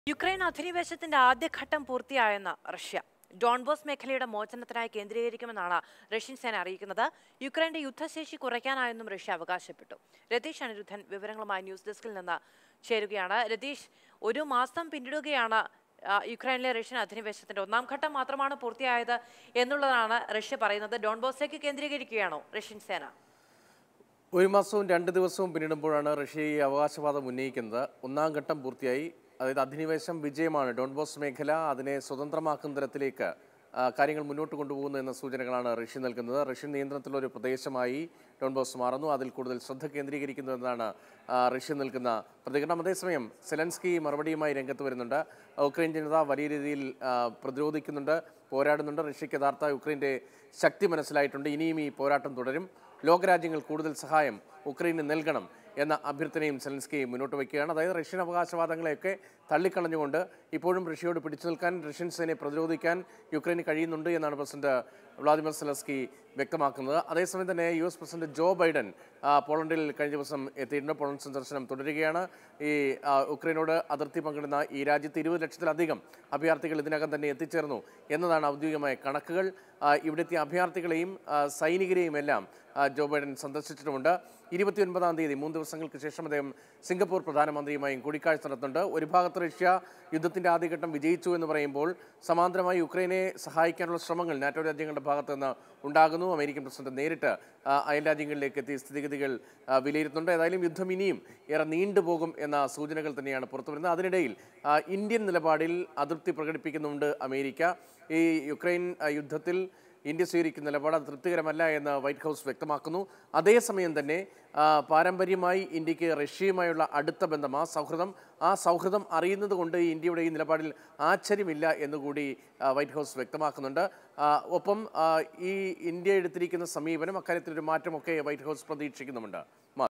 Ukraine അധിനിവേശത്തിന്റെ ആദ്യഘട്ടം പൂർത്തിയായെന്ന് Russia Donbas മേഖലയുടെ മോചനത്തിനായി കേന്ദ്രീകരിക്കുമെന്നാണ് Russian സേന അറിയിക്കുന്നത് യുക്രൈന്റെ യുദ്ധശേഷി കുറയ്ക്കാനായെന്നും റഷ്യ അവകാശപ്പെട്ടു രതീഷ് അനിരുദ്ധൻ വിവരങ്ങളുമായി ന്യൂസ് ഡെസ്കിൽ നിന്ന് ചേരുകയാണ് രതീഷ് ഒരു മാസം പിന്നിടുകയാണ് ആ, യുക്രൈനിലെ റഷ്യൻ അധിനിവേശത്തിന്റെ ഒന്നാം ഘട്ടം മാത്രമാണ് പൂർത്തിയായത് എന്നുള്ളതാണ് റഷ്യ പറയുന്നത് ഡോൺബോസിലേക്ക് കേന്ദ്രീകരിക്കുകയാണോ റഷ്യൻ സേന ഒരു മാസവും രണ്ട് ദിവസവും പിന്നിടുമ്പോഴാണ് റഷ്യ ഈ അവകാശവാദം ഉന്നയിക്കുന്നത് ഒന്നാം ഘട്ടം പൂർത്തിയായി അതായത് അധിനിവേശം വിജയമാണ് ഡോൺബോസ് മേഖല അതിനെ സ്വതന്ത്രമാക്കുന്ന തരത്തിലേക്ക് ആ, കാര്യങ്ങൾ മുന്നോട്ട് കൊണ്ടുപോകുന്നു എന്ന സൂചനകളാണ് റഷ്യ നൽകുന്നത് റഷ്യൻ നിയന്ത്രണത്തിലുള്ള ഒരു പ്രദേശമായി ഡോൺബോസ് മാറുന്നു അതിൽ കൂടുതൽ ശ്രദ്ധ കേന്ദ്രീകരിക്കുന്നു എന്നതാണ് ആ, റഷ്യ നൽകുന്ന പ്രതികരണം അതേസമയം സെലൻസ്കി മറുപടിയുമായി രംഗത്ത് വരുന്നുണ്ട് ഉക്രൈൻ ജനത വലിയ രീതിയിൽ ആ, പ്രതിരോധിക്കുന്നുണ്ട് പോരാടുന്നുണ്ട് റഷ്യക്ക് യഥാർത്ഥ യുക്രൈൻ്റെ ശക്തി മനസ്സിലായിട്ടുണ്ട് ഇനിയും ഈ പോരാട്ടം തുടരും ലോകരാജ്യങ്ങൾ കൂടുതൽ സഹായം ഉക്രൈന് നൽകണം എന്ന അഭ്യർത്ഥനയും സെലൻസ്കി മുന്നോട്ട് വയ്ക്കുകയാണ് അതായത് റഷ്യൻ അവകാശവാദങ്ങളെയൊക്കെ തള്ളിക്കളഞ്ഞുകൊണ്ട് ഇപ്പോഴും റഷ്യയോട് പിടിച്ചു നിൽക്കാൻ റഷ്യൻ സേനയെ പ്രതിരോധിക്കാൻ യുക്രൈന് കഴിയുന്നുണ്ട് എന്നാണ് പ്രസിഡന്റ് വ്ളാദിമിർ സെലസ്കി വ്യക്തമാക്കുന്നത് അതേസമയം തന്നെ U S president Joe Biden ആ, പോളണ്ടിൽ കഴിഞ്ഞ ദിവസം എത്തിയിട്ടുണ്ട് പോളണ്ട് സന്ദർശനം തുടരുകയാണ് ഈ ആ, ഉക്രൈനോട് അതിർത്തി പങ്കിടുന്ന ഈ രാജ്യത്ത് ഇരുപത് ലക്ഷത്തിലധികം അഭയാർത്ഥികൾ ഇതിനകം തന്നെ എത്തിച്ചേർന്നു എന്നതാണ് ഔദ്യോഗികമായ കണക്കുകൾ ആ, ഇവിടുത്തെ അഭയാർത്ഥികളെയും ആ, സൈനികരെയും എല്ലാം ആ, ജോ ബൈഡൻ സന്ദർശിച്ചിട്ടുമുണ്ട് ഇരുപത്തിയൊൻപതാം തീയതി മൂന്ന് ദിവസങ്ങൾക്ക് ശേഷം അദ്ദേഹം സിംഗപ്പൂർ പ്രധാനമന്ത്രിയുമായും കൂടിക്കാഴ്ച നടത്തുന്നുണ്ട് ഒരു ഭാഗത്ത് റഷ്യ യുദ്ധത്തിന്റെ ആദ്യഘട്ടം വിജയിച്ചു എന്ന് പറയുമ്പോൾ സമാന്തരമായി യുക്രൈനെ സഹായിക്കാനുള്ള ശ്രമങ്ങൾ നാറ്റോ രാജ്യങ്ങളുടെ ഭാഗത്ത് നിന്ന് ഉണ്ടാകുന്നു അമേരിക്കൻ പ്രസിഡന്റ് നേരിട്ട് ആ, അയൽ രാജ്യങ്ങളിലേക്ക് എത്തി സ്ഥിതിഗതികൾ ആ, വിലയിരുത്തുന്നുണ്ട് ഏതായാലും യുദ്ധം ഇനിയും ഏറെ നീണ്ടുപോകും എന്ന സൂചനകൾ തന്നെയാണ് പുറത്തുവരുന്നത് അതിനിടയിൽ ആ, ഇന്ത്യൻ നിലപാടിൽ അതൃപ്തി പ്രകടിപ്പിക്കുന്നുണ്ട് അമേരിക്ക ഈ യുക്രൈൻ ആ, യുദ്ധത്തിൽ ഇന്ത്യ സ്വീകരിക്കുന്ന നിലപാട് അത് തൃപ്തികരമല്ല എന്ന് വൈറ്റ് ഹൗസ് വ്യക്തമാക്കുന്നു അതേസമയം തന്നെ ആ, പാരമ്പര്യമായി ഇന്ത്യക്ക് റഷ്യയുമായുള്ള അടുത്ത ബന്ധം ആ സൗഹൃദം ആ സൗഹൃദം അറിയുന്നത് കൊണ്ട് ഈ ഇന്ത്യയുടെ ഈ നിലപാടിൽ ആശ്ചര്യമില്ല എന്നുകൂടി ആ, വൈറ്റ് ഹൗസ് വ്യക്തമാക്കുന്നുണ്ട് ആ, ഒപ്പം ആ, ഈ ഇന്ത്യ എടുത്തിരിക്കുന്ന സമീപനം അക്കാര്യത്തിൽ ഒരു മാറ്റമൊക്കെ വൈറ്റ് ഹൗസ് പ്രതീക്ഷിക്കുന്നുമുണ്ട്